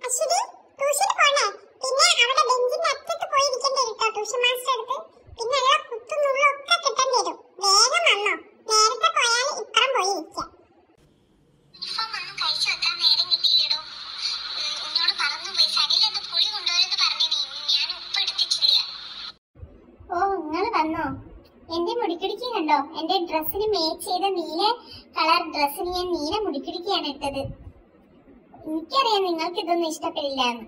അശ്വതി ട്യൂഷന് പോണേ പിന്നെ അവിടെ ബെഞ്ചിന്റെ അറ്റത്ത് പോയി ഇരിക്കേണ്ടി വരും ട്ടോ ട്യൂഷൻ മാസ്റ്റർ അടുത്ത് പിന്നെ ഉള്ള കുത്തും നുള്ളും ഒക്കെ കിട്ടേണ്ടി വരും വേഗം വന്നോ നേരത്തെ പോയാൽ ഇപ്പുറം പോയി ഇരിക്കാം യൂണിഫോം ഒന്നും കഴിച്ചു വെക്കാൻ നേരം കിട്ടിയില്ലടോ ഉം, ഉന്നോട് മറന്നുപോയി സനിലൊന്ന് പുളി കൊണ്ടുവരുമെന്ന് പറഞ്ഞു നീ ഞാൻ ഉപ്പ് എടുത്തിട്ടില്ല ഓ നിങ്ങൾ വന്നോ എന്റെ മുടിക്കിടിക്ക് കണ്ടോ എന്റെ ഡ്രസ്സിന് മേച്ച് ചെയ്ത നീല കളർ ഡ്രസ്സിന് ഞാൻ നീല മുടിക്കിടിക്കാണ് ഇട്ടത് എനിക്കറിയാം നിങ്ങൾക്ക് ഇതൊന്നും ഇഷ്ടപ്പെടില്ല എന്ന്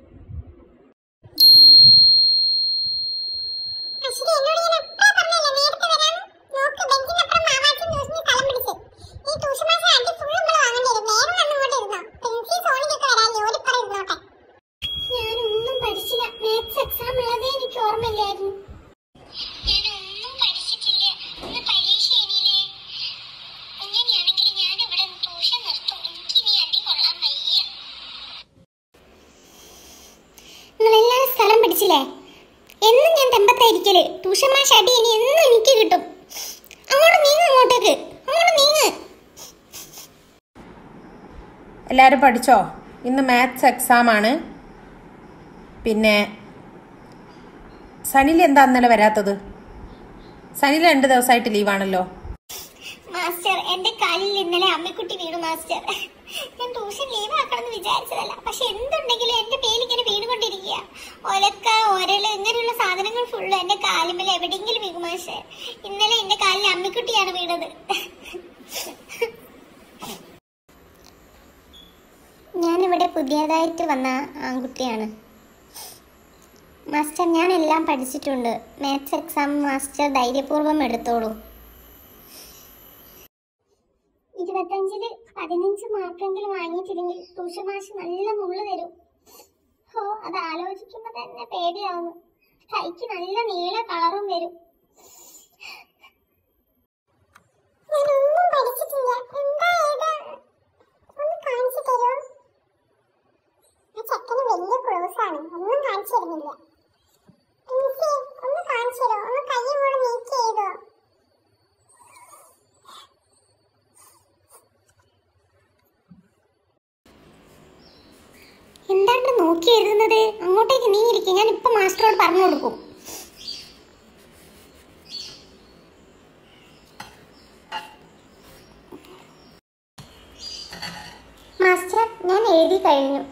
ഞാനൊന്നും പഠിച്ചില്ല മാത്സ് എക്സാം ഉള്ളതേ എനിക്ക് ഓർമ്മയില്ലായിരുന്നു ഞാനൊന്നും പഠിച്ചിട്ടില്ല ഇന്ന് പരീക്ഷ ഇനിയില്ലേ ഇങ്ങനെയാണെങ്കിൽ ഞാൻ ഇവിടെ ട്യൂഷൻ നിർത്തും എനിക്ക് ഇനി അടി കൊള്ളാൻ വയ്യ നിങ്ങളെല്ലാം സ്ഥലം പിടിച്ചില്ലേ എന്നും ഞാൻ തെമ്പത്തായിരിക്കല് ട്യൂഷൻ മാഷ് അടി ഇനി എന്നും എനിക്ക് കിട്ടും അങ്ങോട്ട് നീങ്ങ് അങ്ങോട്ടേക്ക് അങ്ങോട്ട് നീങ്ങ് എല്ലാവരും പഠിച്ചോ ഇന്ന് മാത്സ് എക്സാം ആണ് പിന്നെ സനിൽ എന്താ ഇന്നലെ വരാത്തത് സനിൽ രണ്ട് ദിവസമായിട്ട് ലീവാണല്ലോ മാസ്റ്റർ എന്റെ കാലിൽ ഇന്നലെ അമ്മക്കുട്ടി വീണു മാസ്റ്റർ ഞാൻ ട്യൂഷൻ ലീവ് ആക്കണമെന്ന് വിചാരിച്ചതല്ല പക്ഷെ എന്തുണ്ടെങ്കിലും എന്റെ പേര് ഇങ്ങനെ വീണുകൊണ്ടിരിക്കുക ഒലക്ക ഒരല് ഇങ്ങനെയുള്ള സാധനങ്ങൾ ഫുള്ള് എന്റെ കാലുമേൽ എവിടെയെങ്കിലും വീണു മാഷെ ഇന്നലെ എന്റെ കാലിൽ അമ്മക്കുട്ടിയാണ് വീണത് ഞാനിവിടെ പുതിയതായിട്ട് വന്ന ആൺകുട്ടിയാണ് മാസ്റ്റർ ഞാൻ എല്ലാം പഠിച്ചിട്ടുണ്ട് മാത്സ് എക്സാം മാസ്റ്റർ ധൈര്യപൂർവ്വം എടുത്തോളൂ ഇരുപത്തഞ്ചില് പതിനഞ്ച് മാർക്കെങ്കിലും വാങ്ങിയിട്ടില്ലെങ്കിൽ ട്യൂഷൻ മാഷ് നല്ല മുള്ളു തരും ഹോ അത് ആലോചിക്കുമ്പോ തന്നെ പേടിയാവുന്നു കൈക്ക് നല്ല നീള കളറും വരും ഞാനൊന്നും പഠിച്ചിട്ടില്ല എന്താ ഏതാ ഒന്ന് കാണിച്ചു തരുമോ ആ ചെക്കന് വലിയ ക്ലോസ് ആണ് ഒന്നും കാണിച്ചു തരുന്നില്ല പ്രിൻസി, ഒന്ന് കാണിച്ചു തരുമോ ഒന്ന് കൈ കൂടെ നീക്കി ചെയ്തോ എന്താണ് നോക്കി എഴുതുന്നത് അങ്ങോട്ടേക്ക് നീ ഇരിക്കും ഞാൻ ഇപ്പൊ മാസ്റ്ററോട് പറഞ്ഞു കൊടുക്കും മാസ്റ്റർ ഞാൻ എഴുതി കഴിഞ്ഞു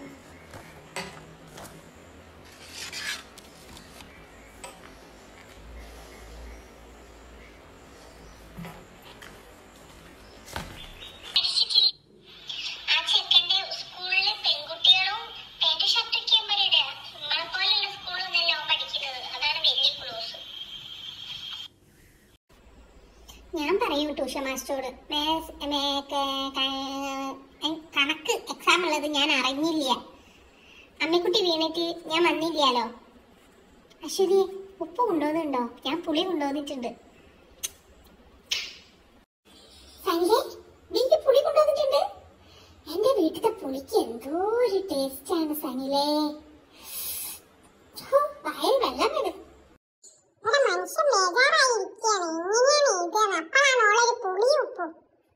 പഠിച്ചിട്ടില്ല ആ ചെക്കന്റെ സ്കൂളിലെ പെൺകുട്ടികളും പാന്റ് ഷർട്ടൊക്കെ ഇടുക നമ്മളെ പോലെയുള്ള സ്കൂളൊന്നല്ല അവൻ പഠിക്കുന്നത് അതാണ് വലിയ ക്ലോസ് ഞാൻ പറയൂ ട്യൂഷൻ മാസ്റ്ററോട് മേസ്- മേ- ക- ക- എ- കണക്ക് എക്സാം ഉള്ളത് ഞാൻ അറിഞ്ഞില്ല അമ്മിക്കുട്ടി വീണിട്ട് ഞാൻ വന്നില്ലല്ലോ അശ്വതി ഉപ്പ് കൊണ്ടുവന്നുണ്ടോ ഞാൻ പുളി കൊണ്ടുവന്നിട്ടുണ്ട് സഞ്ജയ് നീ പുളി കൊണ്ടുവന്നിട്ടുണ്ട് എന്റെ വീട്ടിലത്തെ പുളിക്ക് എന്തോ ഒരു ടേസ്റ്റ് ആണ് സനിലേ ഹോ, വായിൽ വെള്ളം വരും ഒരു മനുഷ്യൻ ബേജാറായിരിക്കുകയാണ് എങ്ങനെയാണ് എഴുതുക അപ്പോഴാണ് ഓളൊരു പുളി ഉപ്പും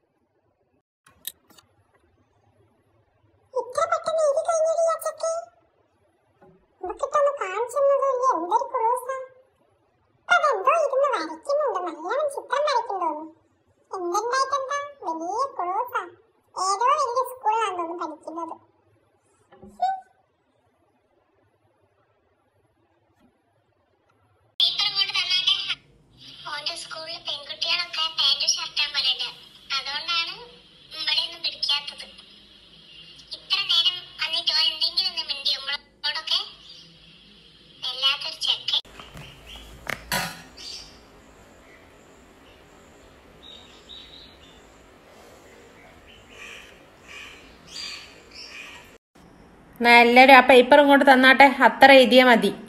ഇത്ര പെട്ടെന്ന് എഴുതി കഴിഞ്ഞടി അച്ചക്ക് ഇതൊക്കെ കാണിച്ചെന്നതില്ല എന്തൊരു ക്രൂസാ അതെന്തോ ഇരുന്ന് വരയ്ക്കുന്നുണ്ട് നല്ലോണം ചിത്രം വരയ്ക്കുന്നുണ്ടോന്നു എന്തുണ്ടായിട്ടെന്താ വലിയ ക്രൂസാ ഏതോ വലിയ സ്കൂളിലാണെന്ന് തോന്നുന്നു പഠിക്കുന്നത് ഹും. പേപ്പർ ഇങ്ങോട്ട് തന്നാട്ടെ ഓന്റെ സ്കൂളിൽ പെൺകുട്ടികളൊക്കെ പാന്റ് ഷർട്ടാൻ പറയണ്ട അതുകൊണ്ടാണ് ഇവിടെയൊന്നും പിടിക്കാത്തത് ഇത്ര നേരം വന്നിട്ട് ഓൻ എന്തെങ്കിലും ഒന്ന് മിണ്ടിയോ നമ്മളോടൊക്കെ വല്ലാത്തൊരു ചെക്കൻ എന്നാ എല്ലാവരും ആ പേപ്പർ ഇങ്ങോട്ട് തന്നാട്ടെ അത്ര എഴുതിയാൽ മതി